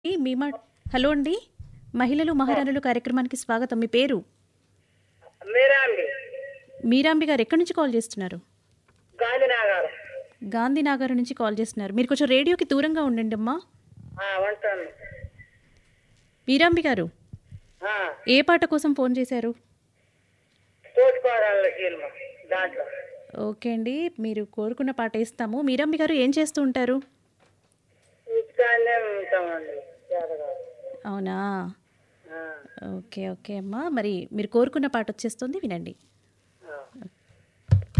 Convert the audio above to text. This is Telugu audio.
ఈ మీ మా హలో అండి మహిళలు మహారాణులు కార్యక్రమానికి స్వాగతం మీ పేరు మీరా అండి మీరాంబి గారు ఎక్కడి నుంచి కాల్ చేస్తున్నారు గాంధీనగర్ గాంధీనగర్ నుంచి కాల్ చేస్తున్నారు మీరు కొంచెం రేడియోకి దూరంగా ఉండండి అమ్మా ఆ, ఉంటాను మీరాంబి గారు ఆ, ఏ పాట కోసం ఫోన్ చేశారు తోటికోడళ్ళ సినిమా దాంట్లో ఓకే అండి మీరు కోరుకున్న పాట ఇస్తాము మీరాంబి గారు ఏం చేస్తూ ఉంటారు ఇంటికాడనే ఉంటామండి చేతగాదు. అవునా ఆ ఓకే ఓకే అమ్మా మరి మీరు కోరుకున్న పాట వచ్చేస్తుంది వినండి